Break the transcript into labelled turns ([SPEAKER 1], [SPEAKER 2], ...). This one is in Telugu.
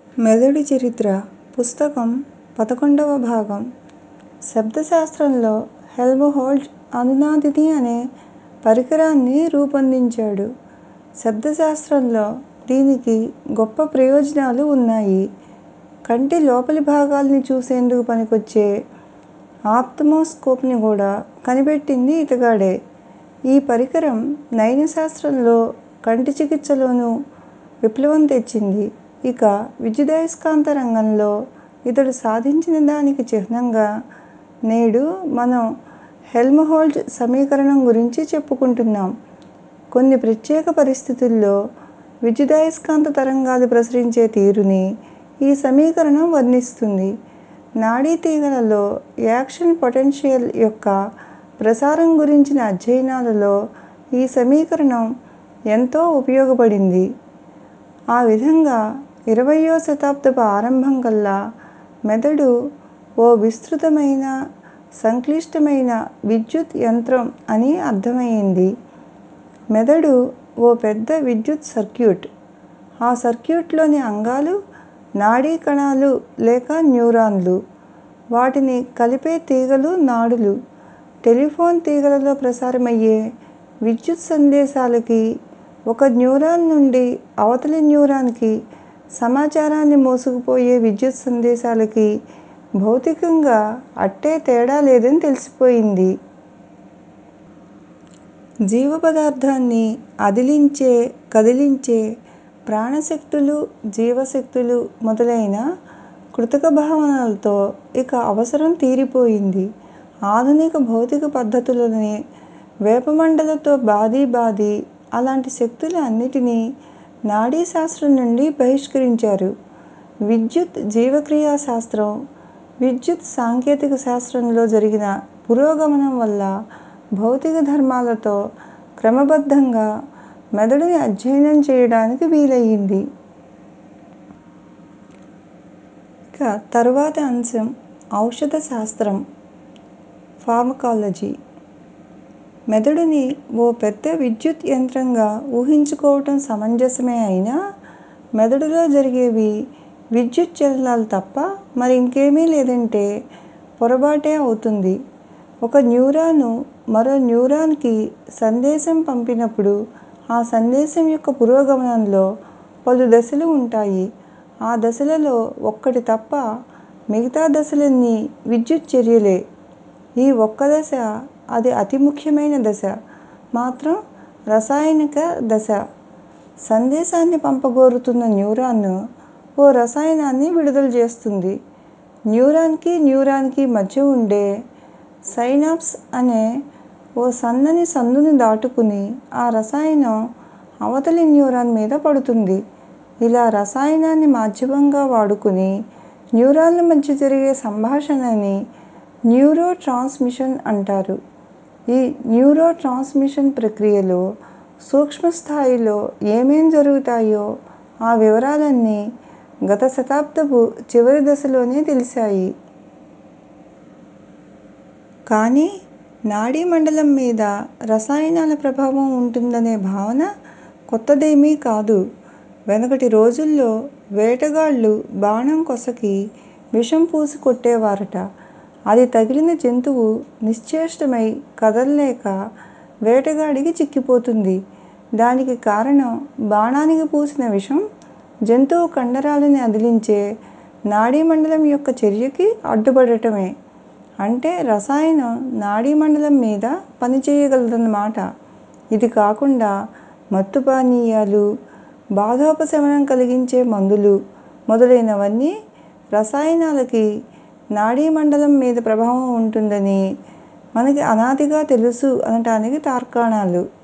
[SPEAKER 1] మెదడు చరిత్ర పుస్తకం పదకొండవ భాగం శబ్దశాస్త్రంలో హెల్మ్హోల్ట్జ్ అనునాదిని అనే పరికరాన్ని రూపొందించాడు. శబ్దశాస్త్రంలో దీనికి గొప్ప ప్రయోజనాలు ఉన్నాయి. కంటి లోపలి భాగాల్ని చూసేందుకు పనికొచ్చే ఆప్థమోస్కోప్ ని కూడా కనిపెట్టింది ఇతగాడే. ఈ పరికరం నయనశాస్త్రంలో, కంటి చికిత్సలోనూ విప్లవం తెచ్చింది. ఇక విద్యుదయస్కాంత రంగంలో ఇతడు సాధించిన దానికి చిహ్నంగా నేడు మనం హెల్మ్హోల్ట్జ్ సమీకరణం గురించి చెప్పుకుంటున్నాం. కొన్ని ప్రత్యేక పరిస్థితుల్లో విద్యుదయస్కాంత తరంగాలు ప్రసరించే తీరుని ఈ సమీకరణం వర్ణిస్తుంది. నాడీ తీగలలో యాక్షన్ పొటెన్షియల్ యొక్క ప్రసారం గురించిన అధ్యయనాలలో ఈ సమీకరణం ఎంతో ఉపయోగపడింది. ఆ విధంగా ఇరవయ్యో శతాబ్దపు ఆరంభం కల్లా మెదడు ఓ విస్తృతమైన, సంక్లిష్టమైన విద్యుత్ యంత్రం అని అర్థమయింది. మెదడు ఓ పెద్ద విద్యుత్ సర్క్యూట్. ఆ సర్క్యూట్ లోని అంగాలు నాడీ కణాలు లేక న్యూరాన్లు. వాటిని కలిపే తీగలు నాడులు. టెలిఫోన్ తీగలలో ప్రసారమయ్యే విద్యుత్ సందేశాలకి, ఒక న్యూరాన్ నుండి అవతలి న్యూరాన్ కి సమాచారాన్ని మోసుకుపోయే విద్యుత్ సందేశాలకి భౌతికంగా అట్టే తేడా లేదని తెలిసిపోయింది. జీవపదార్థాన్ని అదిలించే, కదిలించే ప్రాణశక్తులు, జీవశక్తులు మొదలైన కృతక భావనలతో ఇక అవసరం తీరిపోయింది. ఆధునిక భౌతిక పద్ధతులని వేపమండలతో బాది బాది అలాంటి శక్తుల అన్నిటినీ నాడీశాస్త్రం నుండి బహిష్కరించారు. విద్యుత్ జీవక్రియా శాస్త్రం, విద్యుత్ సాంకేతిక శాస్త్రంలో జరిగిన పురోగమనం వల్ల భౌతిక ధర్మాలతో క్రమబద్ధంగా మెదడుని అధ్యయనం చేయడానికి వీలయింది. ఇక తరువాతి అంశం ఔషధ శాస్త్రం ఫార్మకాలజీ. మెదడుని ఓ పెద్ద విద్యుత్ యంత్రంగా ఊహించుకోవటం సమంజసమే అయినా మెదడులో జరిగేవి విద్యుత్ చలనాలు తప్ప మరింకేమీ లేదంటే పొరబాటే అవుతుంది. ఒక న్యూరాను మరో న్యూరాన్ కి సందేశం పంపినప్పుడు ఆ సందేశం యొక్క పురోగమనంలో పలు దశలు ఉంటాయి. ఆ దశలలో ఒక్కటి తప్ప మిగతా దశలన్నీ విద్యుత్ చర్యలే. ఈ ఒక్క దశ, అది అతి ముఖ్యమైన దశ మాత్రం రసాయనిక దశ. సందేశాన్ని పంపగోరుతున్న న్యూరాన్ ఓ రసాయనాన్ని విడుదల చేస్తుంది. న్యూరాన్ కి న్యూరాన్ కి మధ్య ఉండే సైనాప్స్ అనే ఓ సన్నని సందుని దాటుకుని ఆ రసాయనం అవతలి న్యూరాన్ మీద పడుతుంది. ఇలా రసాయనాన్ని మాధ్యమంగా వాడుకుని న్యూరాన్ల మధ్య జరిగే సంభాషణని న్యూరో ట్రాన్స్మిషన్ అంటారు. ఈ న్యూరో ట్రాన్స్మిషన్ ప్రక్రియలో సూక్ష్మస్థాయిలో ఏమేం జరుగుతాయో ఆ వివరాలన్నీ గత శతాబ్దపు చివరి దశలోనే తెలిశాయి. కానీ నాడీ మండలం మీద రసాయనాల ప్రభావం ఉంటుందనే భావన కొత్తదేమీ కాదు. వెనకటి రోజుల్లో వేటగాళ్ళు బాణం కొసకి విషం పూసి కొట్టేవారట. అది తగిలిన జంతువు నిశ్చేష్టమై కదల్లేక వేటగాడికి చిక్కిపోతుంది. దానికి కారణం బాణానికి పూసిన విషం జంతువు కండరాలని అదిలించే నాడీమండలం యొక్క చర్యకి అడ్డుపడటమే. అంటే రసాయనం నాడీమండలం మీద పనిచేయగలదన్నమాట. ఇది కాకుండా మత్తుపానీయాలు, బాధోపశమనం కలిగించే మందులు మొదలైనవన్నీ రసాయనాలకి నాడీమండలం మీద ప్రభావం ఉంటుందని మనకి అనాదిగా తెలుసు అనటానికి తార్కాణాలు